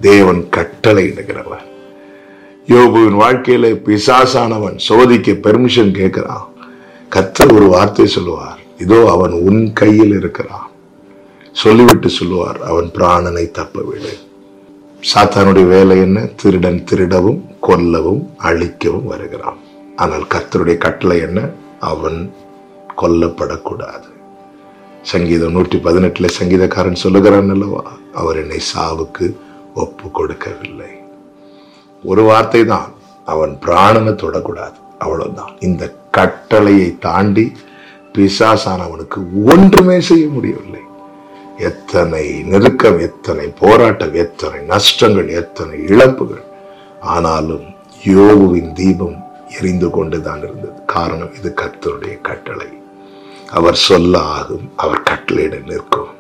தேவன் கட்டளை இடுகிறவர் யோபுவின் வாழ்க்கையில பிசாசானவன் சோதிக்க பெர்மிஷன் கேட்கிறான் கத்தர் ஒரு வார்த்தை சொல்லுவார் இதோ அவன் உன் கையில் இருக்கிறான் சொல்லிவிட்டு சொல்லுவார் அவன் பிராணனை தப்ப விடு சாத்தானுடைய வேலை என்ன திருடன் திருடவும் கொல்லவும் அழிக்கவும் வருகிறான் ஆனால் கர்த்தருடைய கட்டளை என்ன அவன் கொல்லப்படக்கூடாது சங்கீதம் நூற்றி பதினெட்டுல சங்கீதக்காரன் சொல்லுகிறான் அல்லவா அவர் என்னை சாவுக்கு ஒப்பு கொடுக்கவில்லை ஒரு வார்த்தை தான் அவன் பிராணனை தொடக்கூடாது அவ்வளவுதான் இந்த கட்டளையை தாண்டி பிசாசானவனுக்கு ஒன்றுமே செய்ய முடியவில்லை எத்தனை நெருக்கம் எத்தனை போராட்டம் எத்தனை நஷ்டங்கள் எத்தனை இழப்புகள் ஆனாலும் யோகுவின் தீபம் எரிந்து கொண்டுதான் இருந்தது காரணம் இது கர்த்தருடைய கட்டளை அவர் சொல்ல ஆகும் அவர் கட்டளையிட நிற்கும்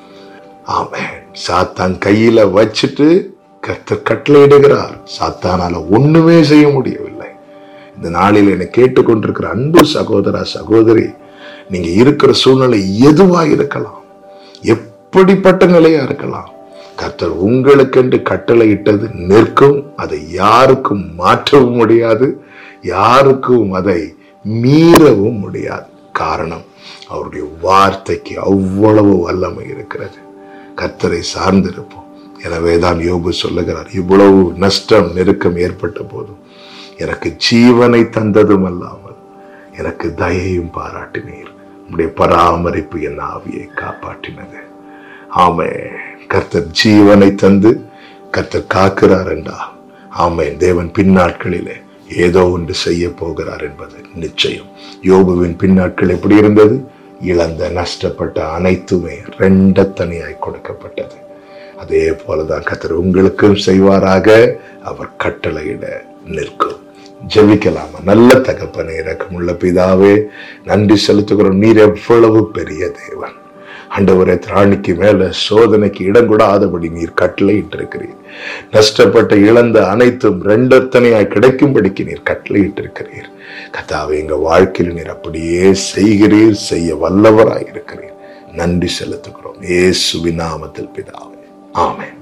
ஆமென் சாத்தான் கையில வச்சுட்டு கர்த்தர் கட்டளையிடுகிறார் சாத்தானால ஒண்ணுமே செய்ய முடியவில்லை இந்த நாளில் என்னை கேட்டுக்கொண்டிருக்கிற அன்பு சகோதரா சகோதரி நீங்க இருக்கிற சூழ்நிலை எதுவா இருக்கலாம் எப்படிப்பட்ட நிலையா இருக்கலாம் கர்த்தர் உங்களுக்கென்று கட்டளையிட்டது நிற்கும் அதை யாருக்கும் மாற்றவும் முடியாது யாருக்கும் அதை மீறவும் முடியாது காரணம் அவருடைய வார்த்தைக்கு அவ்வளவு வல்லமை இருக்கிறது கர்த்தரை சார்ந்திருப்போம் எனவேதான் யோபு சொல்லுகிறார் இவ்வளவு நஷ்டம் நெருக்கம் ஏற்பட்ட போதும் எனக்கு ஜீவனை தந்ததும் அல்லாமல் எனக்கு தயையும் பாராட்டினீர் உடைய பராமரிப்பு என் ஆவியை காப்பாற்றினது ஆமே கர்த்தர் ஜீவனை தந்து கர்த்தர் காக்கிறார் என்றா ஆமேன் தேவன் பின்னாட்களிலே ஏதோ ஒன்று செய்ய போகிறார் என்பது நிச்சயம் யோபுவின் பின்னாட்கள் எப்படி இருந்தது இழந்த நஷ்டப்பட்ட அனைத்துமே ரெண்டத்தனியாய் கொடுக்கப்பட்டது அதே போலதான் கர்த்தர் உங்களுக்கும் செய்வாராக அவர் கட்டளையிட நிற்கும் ஜெபிக்கலாமா நல்ல தகப்பனே இறக்கமுள்ள பிதாவே நன்றி செலுத்துகிறோம் நீர் எவ்வளவு பெரிய தேவன் ஆண்டவரே திராணிக்கு மேல சோதனைக்கு இடம் கூடாதபடி நீர் கட்டளையிட்டிருக்கிறீர் நஷ்டப்பட்ட இழந்த அனைத்தும் ரெண்டத்தனையாய் கிடைக்கும்படிக்கு நீர் கட்டளையிட்டிருக்கிறீர் கத்தாவே எங்க வாழ்க்கையில் நீர் அப்படியே செய்கிறீர் செய்ய வல்லவராய் இருக்கிறீர் நன்றி செலுத்துகிறோம் இயேசுவின் நாமத்தில் பிதாவே ஆமென்